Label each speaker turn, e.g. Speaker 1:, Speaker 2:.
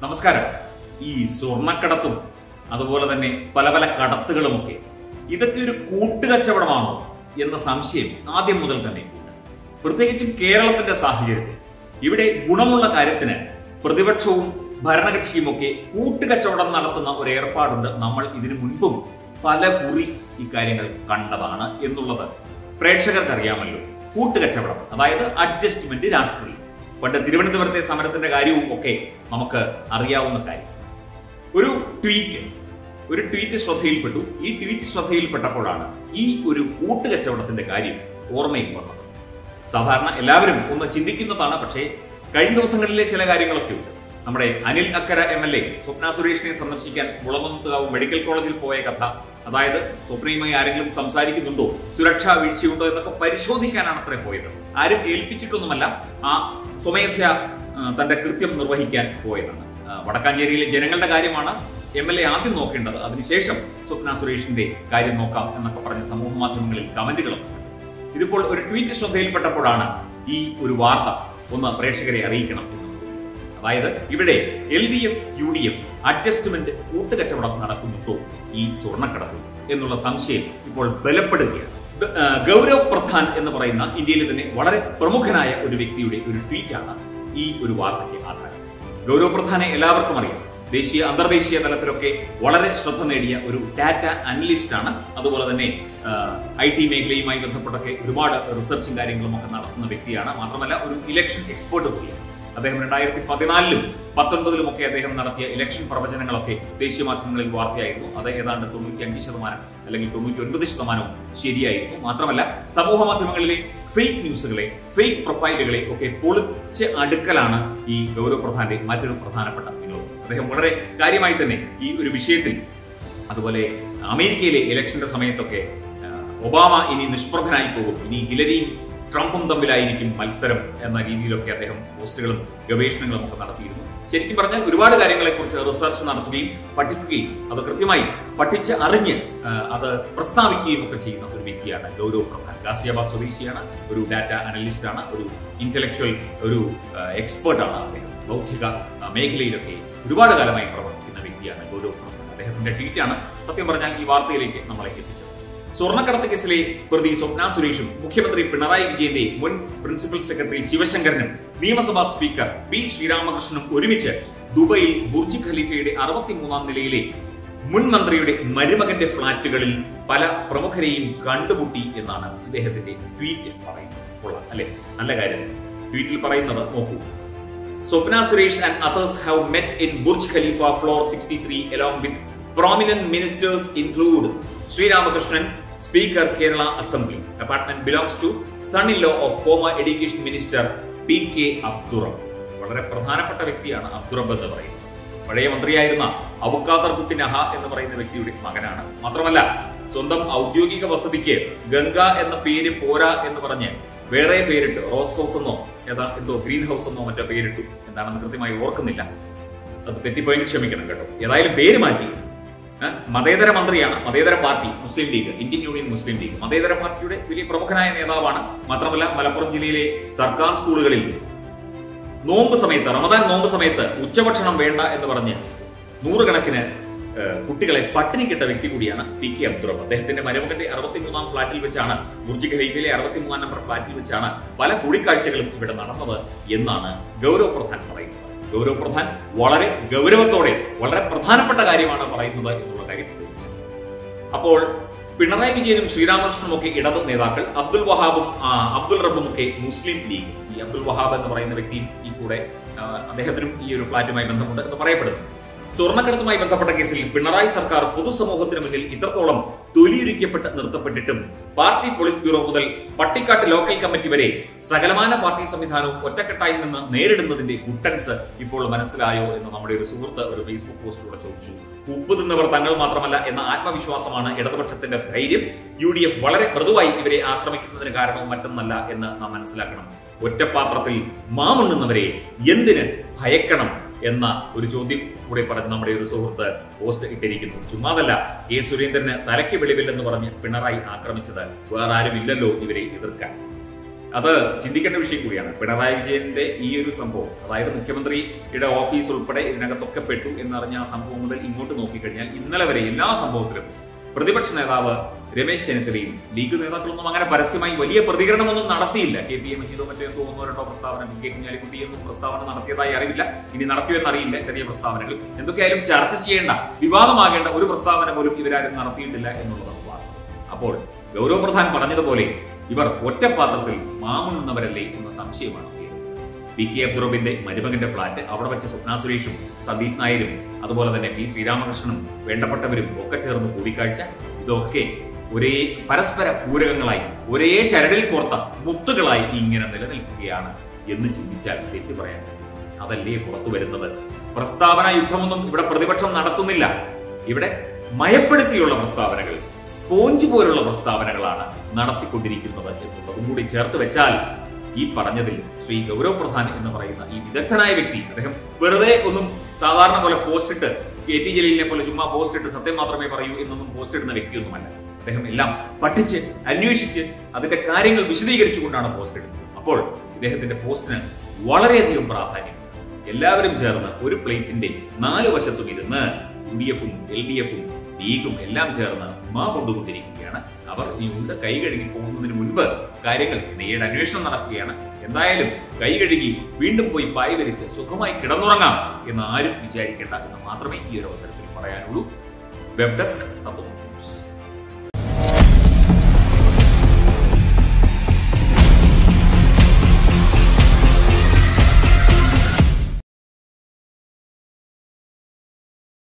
Speaker 1: നമസ്കാരം ഈ സ്വർണ്ണക്കടത്തും അതുപോലെ തന്നെ പല പല കടത്തുകളുമൊക്കെ ഇതൊക്കെ ഒരു കൂട്ടുകച്ചവടമാണോ എന്ന സംശയം ആദ്യം മുതൽ തന്നെ ഉണ്ട് പ്രത്യേകിച്ചും കേരളത്തിന്റെ സാഹചര്യത്തിൽ ഇവിടെ ഗുണമുള്ള കാര്യത്തിന് പ്രതിപക്ഷവും ഭരണകക്ഷിയും ഒക്കെ കൂട്ടുകച്ചവടം നടത്തുന്ന ഒരു ഏർപ്പാടുണ്ട് നമ്മൾ ഇതിനു മുൻപും പല കുറി ഇക്കാര്യങ്ങൾ കണ്ടതാണ് എന്നുള്ളത് പ്രേക്ഷകർക്ക് അറിയാമല്ലോ കൂട്ടുകച്ചവടം അതായത് അഡ്ജസ്റ്റ്മെന്റ് രാഷ്ട്രീയം പണ്ട് തിരുവനന്തപുരത്തെ സമരത്തിന്റെ കാര്യവും ഒക്കെ നമുക്ക് അറിയാവുന്ന കാര്യം ഒരു ട്വീറ്റ് ഒരു ട്വീറ്റ് ശ്രദ്ധയിൽപ്പെട്ടു ഈ ട്വീറ്റ് ശ്രദ്ധയിൽപ്പെട്ടപ്പോഴാണ് ഈ ഒരു കൂട്ടുകച്ചവടത്തിന്റെ കാര്യം ഓർമ്മയിൽ വന്നത് സാധാരണ എല്ലാവരും ഒന്ന് ചിന്തിക്കുന്നതാണ് പക്ഷേ കഴിഞ്ഞ ദിവസങ്ങളിലെ ചില കാര്യങ്ങളൊക്കെ ഉണ്ട് നമ്മുടെ Anil Akkara M L A Swapna സുരേഷിനെ സന്ദർശിക്കാൻ മുളമന്തുകാവ് മെഡിക്കൽ കോളേജിൽ പോയ കഥ അതായത് സ്വപ്നയുമായി ആരെങ്കിലും സംസാരിക്കുന്നുണ്ടോ സുരക്ഷാ വീഴ്ചയുണ്ടോ എന്നൊക്കെ പരിശോധിക്കാനാണ് അത്ര പോയത് ആരും ഏൽപ്പിച്ചിട്ടൊന്നുമല്ല ആ സ്വമേധയ ആ, തന്റെ കൃത്യം നിർവഹിക്കാൻ പോയതാണ് ആ, വടക്കാഞ്ചേരിയിലെ ജനങ്ങളുടെ കാര്യമാണ് എം എൽ എ ആദ്യം നോക്കേണ്ടത് അതിനുശേഷം സ്വപ്ന സുരേഷിന്റെ കാര്യം നോക്കാം എന്നൊക്കെ പറഞ്ഞ് സമൂഹ മാധ്യമങ്ങളിൽ കമന്റുകളൊക്കെ ഉണ്ട്. ഇതിപ്പോൾ ഒരു ട്വീറ്റ് ശ്രദ്ധയിൽപ്പെട്ടപ്പോഴാണ് ഈ ഒരു വാർത്ത ഒന്ന് പ്രേക്ഷകരെ അറിയിക്കണം എന്ന് തോന്നി. അതായത് ഇവിടെ L D F U D F adjustment കൂട്ടുകച്ചവടം നടക്കുന്നുണ്ടോ ഈ സ്വർണ്ണക്കടത്തിൽ എന്നുള്ള സംശയം ഇപ്പോൾ ബലപ്പെടുകയാണ് ഗ- ആ, ഗൗരവ് പ്രധാൻ എന്ന് പറയുന്ന ഇന്ത്യയിലെ തന്നെ വളരെ പ്രമുഖനായ ഒരു വ്യക്തിയുടെ ഒരു ട്വീറ്റാണ് ഈ ഒരു വാർത്തയ്ക്ക് ആധാരം ഗൗരവ് പ്രധാനെ എല്ലാവർക്കും അറിയാം ദേശീയ അന്തർദേശീയ തലത്തിലൊക്കെ വളരെ ശ്രദ്ധ നേടിയ ഒരു ഡാറ്റ അനലിസ്റ്റ് ആണ് അതുപോലെ തന്നെ ഐ ടി മേഖലയുമായി ബന്ധപ്പെട്ടൊക്കെ ഒരുപാട് റിസർച്ചും കാര്യങ്ങളും ഒക്കെ നടത്തുന്ന വ്യക്തിയാണ് മാത്രമല്ല ഒരു ഇലക്ഷൻ എക്സ്പേർട്ട് കൂടിയാണ് അദ്ദേഹം രണ്ടായിരത്തി പതിനാലിലും പത്തൊൻപതിലും ഒക്കെ അദ്ദേഹം നടത്തിയ ഇലക്ഷൻ പ്രവചനങ്ങളൊക്കെ ദേശീയ മാധ്യമങ്ങളിൽ വാർത്തയായിരുന്നു അത് ഏതാണ്ട് തൊണ്ണൂറ്റി അഞ്ച് ശതമാനം അല്ലെങ്കിൽ തൊണ്ണൂറ്റി ഒൻപത് ശതമാനവും ശരിയായിരുന്നു മാത്രമല്ല സമൂഹ മാധ്യമങ്ങളിലെ ഫേക്ക് ന്യൂസുകളെ ഫേക്ക് പ്രൊഫൈലുകളെ ഒക്കെ പൊളിച്ച് അടുക്കലാണ് ഈ ഗൗരവ് പ്രധാന്റെ മറ്റൊരു പ്രധാനപ്പെട്ട വിനോദം അദ്ദേഹം വളരെ കാര്യമായി തന്നെ ഈ ഒരു വിഷയത്തിൽ അതുപോലെ അമേരിക്കയിലെ ഇലക്ഷന്റെ സമയത്തൊക്കെ ആ, ഒബാമ ഇനി നിഷ്പ്രഭനായി പോകും ഇനി ഹിലരിയും ട്രംപും തമ്മിലായിരിക്കും മത്സരം എന്ന രീതിയിലൊക്കെ അദ്ദേഹം പോസ്റ്റുകളും ഗവേഷണങ്ങളും ഒക്കെ നടത്തിയിരുന്നു ശരിക്കും പറഞ്ഞാൽ ഒരുപാട് കാര്യങ്ങളെക്കുറിച്ച് റിസർച്ച് നടത്തുകയും പഠിക്കുകയും അത് കൃത്യമായി പഠിച്ച് അറിഞ്ഞ് ആ, അത് പ്രസ്താവിക്കുകയും ഒക്കെ ചെയ്യുന്ന ഒരു വ്യക്തിയാണ് ഗൗരവ് പ്രധാൻ ഗാസിയാബാദ് സ്വദേശിയാണ് ഒരു ഡാറ്റ അനലിസ്റ്റ് ആണ് ഒരു ഇന്റലക്ച്വൽ ഒരു എക്സ്പേർട്ട് ആണ് അദ്ദേഹം ബൗദ്ധിക ആ, മേഖലയിലൊക്കെ ഒരുപാട് കാലമായി പ്രവർത്തിക്കുന്ന വ്യക്തിയാണ് ഗൗരവ് പ്രധാൻ അദ്ദേഹത്തിന്റെ ട്വീറ്റാണ് സത്യം പറഞ്ഞാൽ ഈ വാർത്തയിലേക്ക് നമ്മളെ എത്തിച്ചത് സ്വർണ്ണക്കടത്ത് കേസിലെ പ്രതി സ്വപ്ന സുരേഷും മുഖ്യമന്ത്രി പിണറായി വിജയന്റെ മുൻ പ്രിൻസിപ്പൽ സെക്രട്ടറി ശിവശങ്കരനും നിയമസഭാ സ്പീക്കർ പി ശ്രീരാമകൃഷ്ണനും ഒരുമിച്ച് ദുബൈയിൽ ബുർജ് ഖലീഫയുടെ അറുപത്തിമൂന്നാം നിലയിലെ മുൻ മന്ത്രിയുടെ മരുമകന്റെ ഫ്ളാറ്റുകളിൽ പല പ്രമുഖരെയും കണ്ടുമുട്ടി എന്നാണ് അദ്ദേഹത്തിന്റെ ട്വീറ്റ് പറയുന്നത് കൊള്ളാം അല്ലെ നല്ല കാര്യം ട്വീറ്റിൽ പറയുന്നത് നോക്കൂ Swapna Suresh and others have met in Burj Khalifa floor 63 along with prominent ministers include Sri Ramakrishnan, Speaker Kerala Assembly. Apartment belongs to son-in-law of former Education Minister P.K. Abdurrab. വളരെ പ്രധാനപ്പെട്ട വ്യക്തിയാണ് അബ്ദുറബ് എന്ന് പറയുന്നത് പഴയ മന്ത്രിയായിരുന്ന അബുക്കാദർ കുട്ടി നഹ എന്ന് പറയുന്ന വ്യക്തിയുടെ മകനാണ് മാത്രമല്ല സ്വന്തം ഔദ്യോഗിക വസതിക്ക് ഗംഗ എന്ന പേര് പോരാ എന്ന് പറഞ്ഞ് വേറെ പേരിട്ട് റോസ് ഹൗസ് എന്നോ ഏതാ എന്തോ ഗ്രീൻ ഹൗസ് എന്നോ മറ്റോ പേരിട്ടു എന്താണെന്ന് കൃത്യമായി ഓർക്കുന്നില്ല അത് തെറ്റിപ്പോയെങ്കിൽ ക്ഷമിക്കണം കേട്ടോ ഏതായാലും പേര് മാറ്റി ഏ? മതേതര മന്ത്രിയാണ് മതേതര പാർട്ടി മുസ്ലിം ലീഗ് ഇന്ത്യൻ യൂണിയൻ മുസ്ലിം ലീഗ് മതേതര പാർട്ടിയുടെ വലിയ പ്രമുഖനായ നേതാവാണ് മാത്രമല്ല മലപ്പുറം ജില്ലയിലെ സർക്കാർ സ്കൂളുകളിൽ നോമ്പ് സമയത്ത് റമദാൻ നോമ്പ് സമയത്ത് ഉച്ചഭക്ഷണം വേണ്ട എന്ന് പറഞ്ഞ് നൂറുകണക്കിന് ഏഹ്, കുട്ടികളെ പട്ടിണിക്കിട്ട വ്യക്തി കൂടിയാണ് പി കെ അബ്ദുറബ് അദ്ദേഹത്തിന്റെ മരുമകന്റെ അറുപത്തിമൂന്നാം ഫ്ളാറ്റിൽ വെച്ചാണ് ബുർജ് ഖലീഫയിലെ അറുപത്തിമൂന്നാം നമ്പർ ഫ്ളാറ്റിൽ വെച്ചാണ് പല കൂടിക്കാഴ്ചകളും ഇവിടെ നടന്നത് എന്നാണ് ഗൗരവ് പ്രധാൻ പറയുന്നത് ഗൗരവ് പ്രധാൻ വളരെ ഗൗരവത്തോടെ വളരെ പ്രധാനപ്പെട്ട കാര്യമാണ് പറയുന്നത് എന്നുള്ള കാര്യം തെളിയിച്ചു അപ്പോൾ പിണറായി വിജയനും ശ്രീരാമകൃഷ്ണനും ഒക്കെ ഇടത് നേതാക്കൾ അബ്ദുൽ വഹാബും ആ, അബ്ദുൽ റബ്ബും ഒക്കെ മുസ്ലിം ലീഗ് ഈ അബ്ദുൽ വഹാബ് എന്ന് പറയുന്ന വ്യക്തിയും ഈ കൂടെ ആ, അദ്ദേഹത്തിനും ഈ ഒരു ഫ്ളാറ്റുമായി ബന്ധമുണ്ട് എന്ന് പറയപ്പെടുന്നു സ്വർണ്ണക്കടത്തുമായി ബന്ധപ്പെട്ട കേസിൽ പിണറായി സർക്കാർ പൊതുസമൂഹത്തിന് മുന്നിൽ ഇത്രത്തോളം തൊലിയുരിക്കപ്പെട്ട് നിർത്തപ്പെട്ടിട്ടും പാർട്ടി പൊളിറ്റ് ബ്യൂറോ മുതൽ പട്ടിക്കാട്ട് ലോക്കൽ കമ്മിറ്റി വരെ സകലമാന പാർട്ടി സംവിധാനവും ഒറ്റക്കെട്ടായി നിന്ന് നേരിടുന്നതിന്റെ ഗുട്ടൻസ് ഇപ്പോൾ മനസ്സിലായോ എന്ന് നമ്മുടെ ഒരു സുഹൃത്ത് ഒരു ഫേസ്ബുക്ക് പോസ്റ്റിലൂടെ ചോദിച്ചു ഉപ്പ് തിന്നവർ തങ്ങൾ മാത്രമല്ല എന്ന ആത്മവിശ്വാസമാണ് ഇടതുപക്ഷത്തിന്റെ ധൈര്യം യു ഡി എഫ് വളരെ മൃദുവായി ഇവരെ ആക്രമിക്കുന്നതിന് കാരണവും മറ്റൊന്നല്ല എന്ന് നാം മനസ്സിലാക്കണം ഒറ്റപ്പാത്രത്തിൽ മാമുണ്ണുന്നവരെ എന്തിന് ഭയക്കണം എന്ന ഒരു ചോദ്യം കൂടെ പറഞ്ഞ് നമ്മുടെ ഒരു സുഹൃത്ത് പോസ്റ്റ് ഇട്ടിരിക്കുന്നു ചുമ്മാതല്ല കെ സുരേന്ദ്രന് തലയ്ക്ക് വെളിവില്ലെന്ന് പറഞ്ഞ് പിണറായി ആക്രമിച്ചത് വേറെ ആരും ഇല്ലല്ലോ ഇവരെ എതിർക്കാൻ അത് ചിന്തിക്കേണ്ട വിഷയം കൂടിയാണ് പിണറായി വിജയന്റെ ഈ ഒരു സംഭവം അതായത് മുഖ്യമന്ത്രിയുടെ ഓഫീസ് ഉൾപ്പെടെ ഇതിനകത്തൊക്കെ പെട്ടു എന്നറിഞ്ഞ ആ സംഭവം മുതൽ ഇങ്ങോട്ട് നോക്കിക്കഴിഞ്ഞാൽ ഇന്നലെ വരെ എല്ലാ സംഭവത്തിലും പ്രതിപക്ഷ നേതാവ് രമേശ് ചെന്നിത്തലയും ലീഗ് നേതാക്കളൊന്നും അങ്ങനെ പരസ്യമായി വലിയ പ്രതികരണമൊന്നും നടത്തിയില്ല കെ പി എ മജീദോ മറ്റോ എന്തോ ഒന്നോ രണ്ടോ പ്രസ്താവന പി കെ കുഞ്ഞാലിക്കുട്ടി എന്നും പ്രസ്താവന നടത്തിയതായി അറിയില്ല ഇനി നടത്തിയോ എന്നറിയില്ല ചെറിയ പ്രസ്താവനകൾ എന്തൊക്കെയായാലും ചർച്ച ചെയ്യേണ്ട വിവാദമാകേണ്ട ഒരു പ്രസ്താവന പോലും ഇവരാരും നടത്തിയിട്ടില്ല എന്നുള്ളതാണ് വാസ്തവം അപ്പോൾ ഗൗരവ പ്രധാൻ പറഞ്ഞതുപോലെ ഇവർ ഒറ്റപ്പാത്രത്തിൽ മാമുന്നവരല്ലേ എന്ന സംശയമാണ് ഉയരുന്നത്. പി കെ അബ്ദുറബിന്റെ മരുമകന്റെ ഫ്ളാറ്റ് അവിടെ വെച്ച് സ്വപ്ന സുരേഷും സന്ദീപ് നായരും അതുപോലെ തന്നെ പി ശ്രീരാമകൃഷ്ണനും വേണ്ടപ്പെട്ടവരും ഒക്കെ ചേർന്ന് കൂടിക്കാഴ്ച ഇതൊക്കെ ഒരേ പരസ്പര പൂരകങ്ങളായി ഒരേ ചരടിൽ കോർത്ത മുത്തുകളായി ഇങ്ങനെ നിലനിൽക്കുകയാണ് എന്ന് ചിന്തിച്ചാൽ തെറ്റു പറയാൻ കഴിയും. അതല്ലേ പുറത്തു വരുന്നത് പ്രസ്താവന യുദ്ധമൊന്നും ഇവിടെ പ്രതിപക്ഷം നടത്തുന്നില്ല ഇവിടെ മയപ്പെടുത്തിയുള്ള പ്രസ്താവനകൾ സ്പോഞ്ച് പോലുള്ള പ്രസ്താവനകളാണ് നടത്തിക്കൊണ്ടിരിക്കുന്നത് എന്നുള്ളതും കൂടി ചേർത്ത് വെച്ചാൽ ഈ പറഞ്ഞതിൽ ശ്രീ ഗൗരവ് പ്രധാൻ എന്ന് പറയുന്ന ഈ വിദഗ്ധനായ വ്യക്തി അദ്ദേഹം വെറുതെ ഒന്നും സാധാരണ പോലെ പോസ്റ്റ് ഇട്ട് കെ ടി ജലീലിനെ പോലെ ചുമ്മാ പോസ്റ്റ് ഇട്ട് സത്യം മാത്രമേ പറയൂ എന്നൊന്നും പോസ്റ്റ് ഇടുന്ന വ്യക്തിയൊന്നുമല്ല അദ്ദേഹം എല്ലാം പഠിച്ച് അന്വേഷിച്ച് അതിന്റെ കാര്യങ്ങൾ വിശദീകരിച്ചുകൊണ്ടാണ് പോസ്റ്റ് ഇടുന്നത് അപ്പോൾ ഇദ്ദേഹത്തിന്റെ പോസ്റ്റിന് വളരെയധികം പ്രാധാന്യം എല്ലാവരും ചേർന്ന് ഒരു പ്ലേറ്റിന്റെ നാല് വശത്തും ഇരുന്ന് യു ഡി എഫും എൽ ഡി എഫും ലീഗും എല്ലാം ചേർന്ന് മാ കൊണ്ടുകൊണ്ടിരിക്കുകയാണ് അവർ ഈ ഉണ്ട് കൈ കഴുകി പോകുന്നതിന് മുൻപ് കാര്യങ്ങൾ നെയ്യുടെ അന്വേഷണം നടക്കുകയാണ് എന്തായാലും കൈ കഴുകി വീണ്ടും പോയി പായ് വരിച്ച് സുഖമായി കിടന്നുറങ്ങാം എന്ന് ആരും വിചാരിക്കേണ്ട എന്ന് മാത്രമേ ഈ ഒരു അവസരത്തിൽ പറയാനുള്ളൂ വെബ് ഡെസ്ക് തത്വം